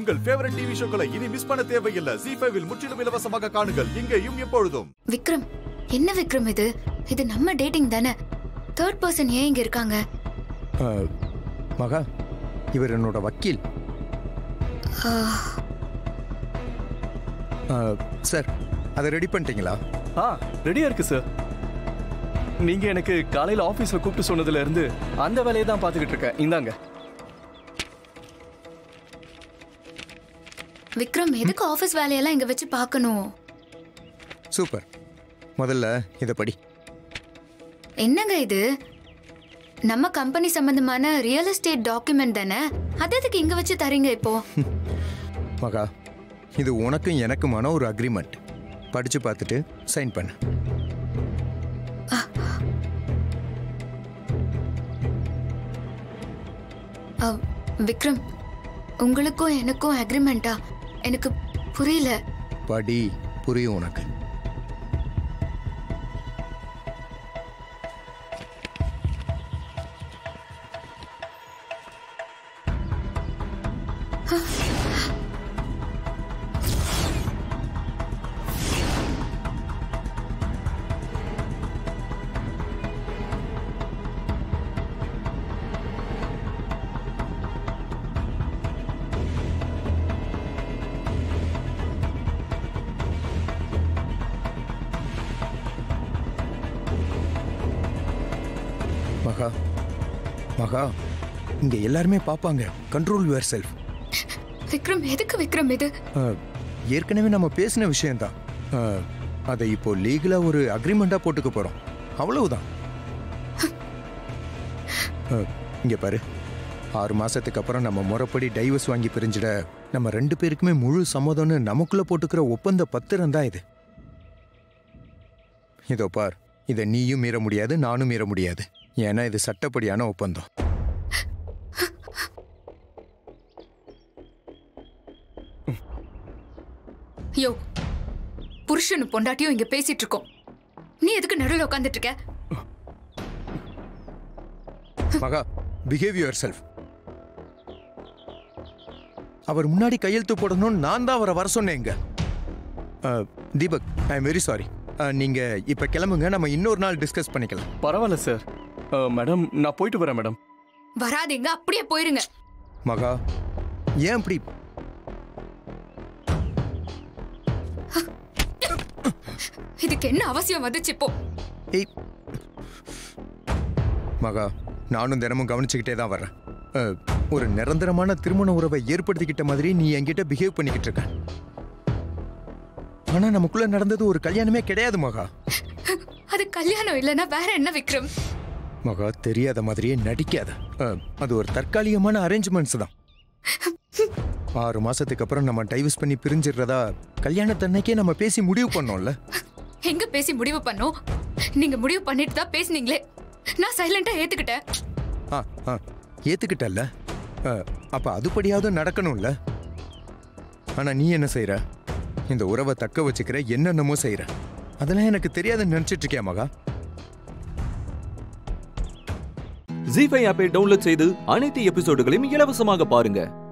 உங்கள் favourite TV ஷோக்களை இனி miss பண்ண தேவையில்லை ஜி ஃபைவில் முற்றிலும் இலவசமாக காணுங்கள் இங்கேயும் எப்பொழுதும் விக்ரம் என்ன விக்ரம் இது இது நம்ம டேட்டிங் தானே தேர்ட் பர்சன் ஏன் இங்க இருக்காங்க அஹ், மகா இவர் என்னோட வக்கீல் அஹ், சார் அதை ரெடி பண்ணிட்டீங்களா ஆ ரெடியா இருக்கு சார் நீங்க எனக்கு காலையில ஆபீஸ்ல கூப்பிட்டு சொன்னதுல இருந்து அந்த வேலையை தான் பார்த்துக்கிட்டு இருக்கேன் இந்தாங்க விக்ரம் எதுக்கு ஆபீஸ் வேலையெல்லாம் இங்க வச்சு பார்க்கணும் சூப்பர் முதல்ல இதை படி என்னங்க இது நம்ம கம்பெனி சம்பந்தமான ரியல் எஸ்டேட் டாக்குமெண்ட் தானே அது எதுக்கு இங்க வச்சு தரீங்க இப்போ மகா இது உனக்கும் எனக்குமான ஒரு அக்ரிமெண்ட் படிச்சு பார்த்துட்டு சைன் பண்ணு அ, விக்ரம் உங்களுக்கும் எனக்கும் அக்ரிமெண்டா எனக்கு புரியல படி புரியும் உனக்கு மகா மகா இங்க எல்லாருமே பார்ப்பாங்க கண்ட்ரோல் யுவர் செல்ஃப் விக்ரம் எதுக்கு விக்ரம் இது ஏற்கனவே நம்ம பேசின விஷயம்தான் அஹ், அதை இப்போ லீகலா ஒரு அக்ரிமெண்டா போட்டுக்க போறோம் அவ்வளவுதான் அஹ், இங்க பாரு ஆறு மாசத்துக்கு அப்புறம் நம்ம முறைப்படி டைவர்ஸ் வாங்கி பிரிஞ்சிட நம்ம ரெண்டு பேருக்குமே முழு சம்மதம்னு நமக்குள்ள போட்டுக்கிற ஒப்பந்த பத்திரம் தான் இது இதோ பார் இதை நீயும் மீற முடியாது நானும் மீற முடியாது ஏன்னா இது சட்டப்படியான ஒப்பந்தம் யோ புருஷனும் பொண்டாட்டியும் இங்க பேசிட்டு இருக்கோம் நீ எதுக்கு நடுவில் உட்காந்துட்டு இருக்க மகா பிஹேவ் யுவர் செல்ஃப் அவர் முன்னாடி கையெழுத்து போடணும்னு நான் தான் அவரை வர சொன்னேங்க ah, Deepak I am very sorry நீங்க இப்ப கிளம்புங்க நம்ம இன்னொரு நாள் டிஸ்கஸ் பண்ணிக்கலாம் பரவாயில்ல சார் அஹ், மேடம் நான் போயிட்டு வரேன் மேடம் வராதீங்க அப்படியே போயிருங்க மகா ஏன் அப்படி இதுக்கு என்ன அவசியம் வந்துச்சு இப்போ ஏய் மகா நானும் தினமும் கவனிச்சுக்கிட்டே தான் வர்றேன் அஹ், ஒரு நிரந்தரமான திருமண உறவை ஏற்படுத்திக்கிட்ட மாதிரி நீ என்கிட்ட பிஹேவ் பண்ணிக்கிட்டு இருக்க ஆனா நமக்குள்ள நடந்தது ஒரு கல்யாணமே கிடையாது மகா அது கல்யாணம் இல்லைன்னா வேற என்ன விக்ரம் மகா தெரியாத மாதிரியே நடிக்காத அஹ், அது ஒரு தற்காலிகமான அரேஞ்ச்மெண்ட்ஸ் தான் ஆறு மாசத்துக்கு அப்புறம் நம்ம டைவர்ஸ் பண்ணி பிரிஞ்சிடுறதா கல்யாணத்தன்னைக்கே நம்ம பேசி முடிவு பண்ணோம்ல எங்க பேசி முடிவு பண்ணோம் நீங்க முடிவு பண்ணிட்டு தான் பேசுனீங்களே நான் சைலண்டா ஏத்துக்கிட்டேன் ஆ ஆ ஏத்துக்கிட்டல்ல அஹ், அப்ப அதுபடியாவது நடக்கணும்ல ஆனா நீ என்ன செய்யற இந்த உறவை தக்க வச்சுக்கிற என்னென்னமோ செய்யற அதெல்லாம் எனக்கு தெரியாதுன்னு நினைச்சிட்டு இருக்கியா மகா ஜி ஃபைவ் ஆப்பை டவுன்லோட் செய்து அனைத்து எபிசோடுகளையும் இலவசமாக பாருங்க